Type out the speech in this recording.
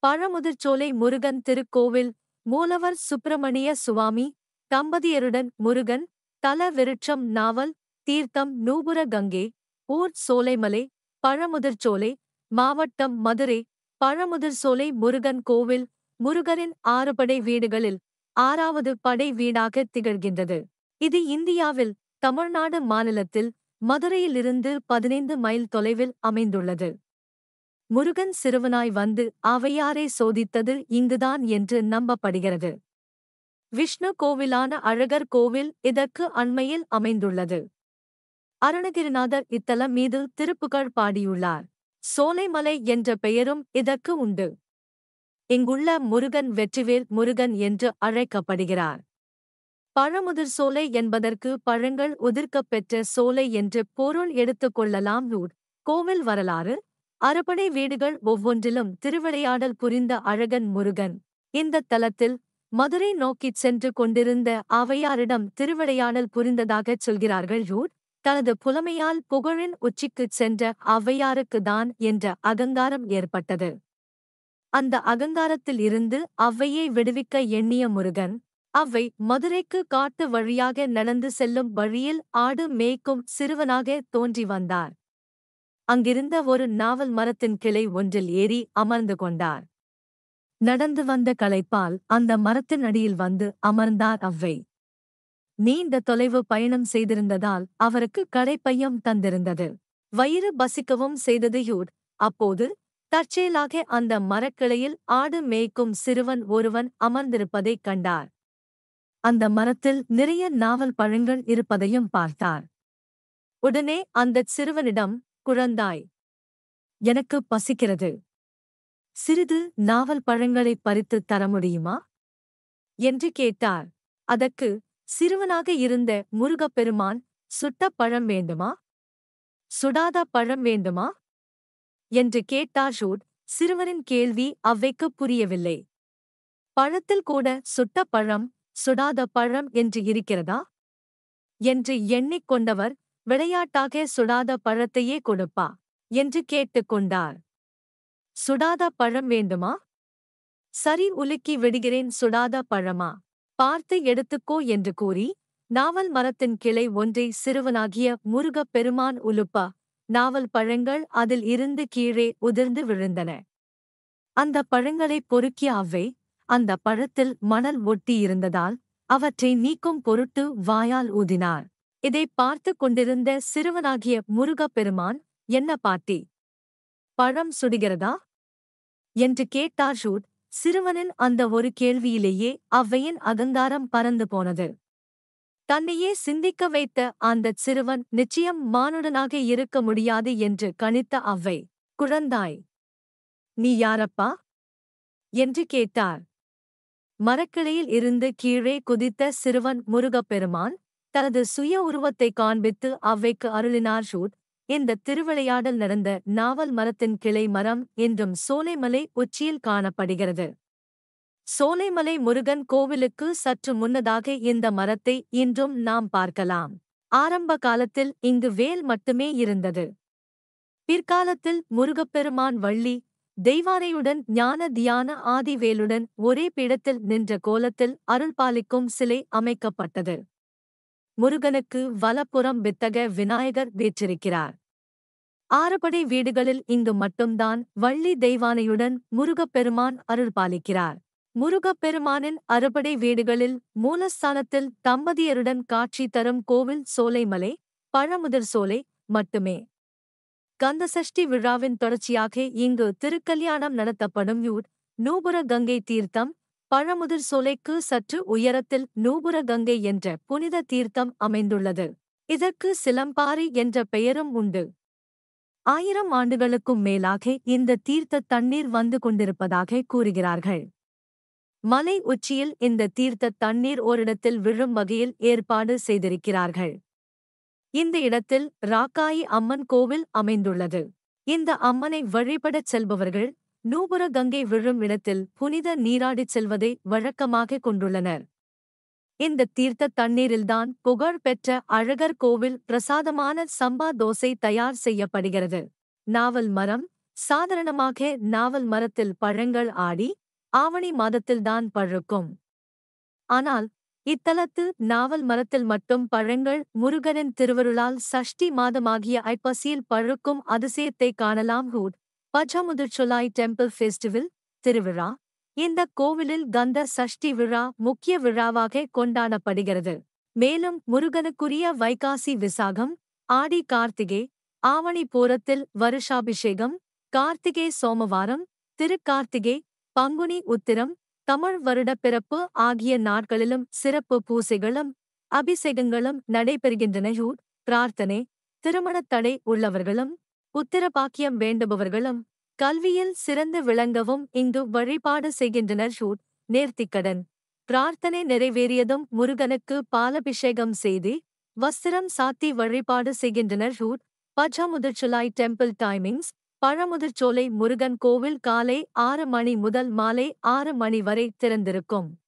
பழமுதிர்ச்சோலை முருகன் திருக்கோவில் மூலவர் சுப்பிரமணிய சுவாமி தம்பதியருடன் முருகன் தல விருட்சம் நாவல் தீர்த்தம் நூபுர கங்கை ஊர் சோலைமலை பழமுதிர்ச்சோலை மாவட்டம் மதுரை பழமுதிர்சோலை முருகன் கோவில் முருகனின் ஆறுபடை வீடுகளில் ஆறாவது படை வீடாக திகழ்கின்றது இது இந்தியாவில் தமிழ்நாடு மாநிலத்தில் மதுரையிலிருந்து பதினைந்து மைல் தொலைவில் அமைந்துள்ளது முருகன் சிறுவனாய் வந்து அவையாரை சோதித்தது இங்குதான் என்று நம்பப்படுகிறது விஷ்ணு கோவிலான அழகர் கோவில் இதற்கு அண்மையில் அமைந்துள்ளது அருணகிரிநாதர் இத்தலம் மீது திருப்புகழ் பாடியுள்ளார் சோலைமலை என்ற பெயரும் இதற்கு உண்டு இங்குள்ள முருகன் வெற்றிவேல் முருகன் என்று அழைக்கப்படுகிறார் பழமுதிர் சோலை என்பதற்கு பழங்கள் உதிர்க்கப் பெற்ற சோலை என்று பொருள் எடுத்துக் கொள்ளலாம் நூர் கோவில் வரலாறு அறுபடை வீடுகள் ஒவ்வொன்றிலும் திருவிளையாடல் புரிந்த அழகன் முருகன் இந்த தலத்தில் மதுரை நோக்கிச் சென்று கொண்டிருந்த அவையாரிடம் திருவிளையாடல் புரிந்ததாகச் சொல்கிறார்கள் யூர் தனது புலமையால் புகழின் உச்சிக்குச் சென்ற ஔவையாருக்கு தான் என்ற அகங்காரம் ஏற்பட்டது அந்த அகங்காரத்தில் இருந்து அவ்வையை விடுவிக்க எண்ணிய முருகன் அவ்வை மதுரைக்கு காட்டு வழியாக நடந்து செல்லும் வழியில் ஆடு மேய்க்கும் சிறுவனாக தோன்றி வந்தார் அங்கிருந்த ஒரு நாவல் மரத்தின் கிளை ஒன்றில் ஏறி அமர்ந்து கொண்டார் நடந்து வந்த களைப்பால் அந்த மரத்தின் அடியில் வந்து அமர்ந்தார் அவ்வை நீண்ட தொலைவு பயணம் செய்திருந்ததால் அவருக்கு கடைப்பையம் தந்திருந்தது வயிறு பசிக்கவும் செய்தது யூட் அப்போது தற்செயலாக அந்த மரக்கிளையில் ஆடு மேய்க்கும் சிறுவன் ஒருவன் அமர்ந்திருப்பதைக் கண்டார் அந்த மரத்தில் நிறைய நாவல் பழங்கள் இருப்பதையும் பார்த்தார் உடனே அந்தச் சிறுவனிடம் குழந்தாய் எனக்கு பசிக்கிறது சிறிது நாவல் பழங்களை பறித்துத் தர முடியுமா என்று கேட்டார் அதற்கு சிறுவனாக இருந்த முருகப்பெருமான் சுட்ட பழம் வேண்டுமா சுடாத பழம் வேண்டுமா என்று கேட்டார் ஷூட் சிறுவனின் கேள்வி அவ்வைக்கு புரியவில்லை பழத்தில் கூட சுட்ட பழம் சுடாத பழம் என்று இருக்கிறதா என்று எண்ணிக் கொண்டவர் விளையாட்டாக சுடாத பழத்தையே கொடுப்பா என்று கேட்டுக்கொண்டார் சுடாத பழம் வேண்டுமா சரி உலுக்கி விடுகிறேன் சுடாத பழமா பார்த்து எடுத்துக்கோ என்று கூறி நாவல் மரத்தின் கிளை ஒன்றை சிறுவனாகிய முருகப் பெருமான் உலுப்பா நாவல் பழங்கள் அதில் இருந்து கீழே உதிர்ந்து விழுந்தன அந்த பழங்களை பொறுக்கிய அவ்வை அந்த பழத்தில் மணல் ஒட்டி இருந்ததால் அவற்றை நீக்கும் பொருட்டு வாயால் ஊதினார் இதை பார்த்து கொண்டிருந்த சிறுவனாகிய முருகப் பெருமான் என்ன பாட்டி பழம் சுடுகிறதா என்று கேட்டார் ஷூட் சிறுவனின் அந்த ஒரு கேள்வியிலேயே அவ்வையின் அகங்காரம் பறந்து போனது தன்னையே சிந்திக்க வைத்த அந்தச் சிறுவன் நிச்சயம் மானுடனாக இருக்க முடியாது என்று கணித்த அவ்வை குழந்தாய் நீ யாரப்பா என்று கேட்டார் மரக்கிளையில் இருந்து கீழே குதித்த சிறுவன் முருகப்பெருமான் தனது சுய உருவத்தை காண்பித்து அவ்வைக்கு அருளினார் ஷூட் இந்த திருவிளையாடல் நடந்த நாவல் மரத்தின் கிளை மரம் என்றும் சோலைமலை உச்சியில் காணப்படுகிறது சோலைமலை முருகன் கோவிலுக்கு சற்று முன்னதாக இந்த மரத்தை இன்றும் நாம் பார்க்கலாம் ஆரம்ப காலத்தில் இங்கு வேல் மட்டுமே இருந்தது பிற்காலத்தில் முருகப்பெருமான் வள்ளி தெய்வானையுடன் ஞான தியான ஆதிவேலுடன் ஒரே பீடத்தில் நின்ற கோலத்தில் அருள்பாலிக்கும் சிலை அமைக்கப்பட்டது முருகனுக்கு வலப்புறம் வித்தக விநாயகர் வீற்றிருக்கிறார் ஆறுபடை வீடுகளில் இங்கு மட்டும்தான் வள்ளி தெய்வானையுடன் முருகப்பெருமான் அருள்பாலிக்கிறார் முருகப்பெருமானின் அறுபடை வீடுகளில் மூலஸ்தானத்தில் தம்பதியருடன் காட்சி தரும் கோவில் சோலைமலை பழமுதிர் சோலை மட்டுமே கந்தசஷ்டி விழாவின் தொடர்ச்சியாக இங்கு திருக்கல்யாணம் நடத்தப்படும் யூர் நூபுர கங்கை தீர்த்தம் பழமுதிர் சோலைக்கு சற்று உயரத்தில் நூபுர கங்கை என்ற புனித தீர்த்தம் அமைந்துள்ளது இதற்கு சிலம்பாரி என்ற பெயரும் உண்டு ஆயிரம் ஆண்டுகளுக்கும் மேலாக இந்த தீர்த்த தண்ணீர் வந்து கொண்டிருப்பதாக கூறுகிறார்கள் மலை உச்சியில் இந்த தீர்த்த தண்ணீர் ஓரிடத்தில் விழும் வகையில் ஏற்பாடு செய்திருக்கிறார்கள் இந்த இடத்தில் ராக்காயி அம்மன் கோவில் அமைந்துள்ளது இந்த அம்மனை வழிபடச் செல்பவர்கள் நூபுர கங்கை விழும் இடத்தில் புனித நீராடிச் செல்வதை வழக்கமாக கொண்டுள்ளனர் இந்த தீர்த்த தண்ணீரில்தான் புகழ் பெற்ற அழகர் கோவில் பிரசாதமான சம்பா தோசை தயார் செய்யப்படுகிறது நாவல் மரம் சாதாரணமாக நாவல் மரத்தில் பழங்கள் ஆடி ஆவணி மாதத்தில்தான் பழுக்கும் ஆனால் இத்தலத்து நாவல் மரத்தில் மட்டும் பழங்கள் முருகனின் திருவருளால் சஷ்டி மாதமாகிய ஐப்பசியில் பழுக்கும் அதிசயத்தை காணலாம் ஹூட் பஜமுதிர்ச்சொலாய் டெம்பிள் ஃபெஸ்டிவல் திருவிழா இந்த கோவிலில் கந்த சஷ்டி விழா முக்கிய விழாவாக கொண்டாடப்படுகிறது மேலும் முருகனுக்குரிய வைகாசி விசாகம் ஆடி கார்த்திகை ஆவணி பூரத்தில் வருஷாபிஷேகம் கார்த்திகை சோமவாரம் திருக்கார்த்திகை பங்குனி உத்திரம் தமிழ் வருட பிறப்பு ஆகிய நாட்களிலும் சிறப்பு பூசைகளும் அபிஷேகங்களும் நடைபெறுகின்றன யூட் பிரார்த்தனை திருமணத் தடை உள்ளவர்களும் உத்திரபாக்கியம் வேண்டுபவர்களும் கல்வியில் சிறந்து விளங்கவும் இங்கு வழிபாடு செய்கின்றனர் ஷூட் நேர்த்திக்கடன் பிரார்த்தனை நிறைவேறியதும் முருகனுக்கு பாலபிஷேகம் செய்து வஸ்திரம் சாத்தி வழிபாடு செய்கின்றனர் ஷூட் பஜமுதிர்ச்சுலாய் டெம்பிள் டைமிங்ஸ் பழமுதிர்ச்சோலை முருகன் கோவில் காலை ஆறு மணி முதல் மாலை ஆறு மணி வரை திறந்திருக்கும்